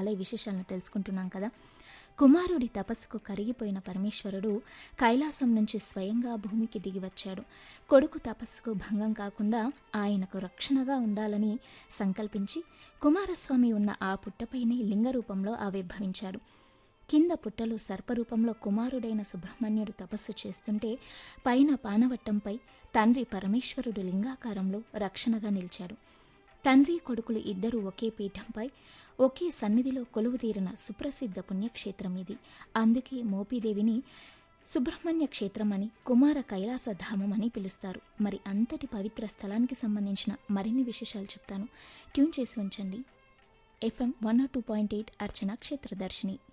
ఆలయ విశేషాలను తెలుసుకుంటున్నాం కదా కుమారుడి తపస్సుకు కరిగిపోయిన పరమేశ్వరుడు కైలాసం నుంచి స్వయంగా భూమికి దిగి వచ్చాడు కొడుకు తపస్సుకు భంగం కాకుండా ఆయనకు రక్షణగా ఉండాలని సంకల్పించి కుమారస్వామి ఉన్న ఆ పుట్టపైనే లింగ రూపంలో ఆవిర్భవించాడు కింద పుట్టలో సర్పరూపంలో కుమారుడైన సుబ్రహ్మణ్యుడు తపస్సు చేస్తుంటే పైన పానవట్టంపై తండ్రి పరమేశ్వరుడు లింగాకారంలో రక్షణగా నిలిచాడు తండ్రి కొడుకులు ఇద్దరూ ఒకే పీఠంపై ఒకే సన్నిధిలో కొలువు తీరిన సుప్రసిద్ధ పుణ్యక్షేత్రం ఇది అందుకే మోపీదేవిని సుబ్రహ్మణ్య క్షేత్రం అని కుమార కైలాస ధామం అని పిలుస్తారు మరి అంతటి పవిత్ర స్థలానికి సంబంధించిన మరిన్ని విశేషాలు చెప్తాను ట్యూన్ చేసి ఉంచండి FM one two point eight Archana క్షేత్రదర్శిని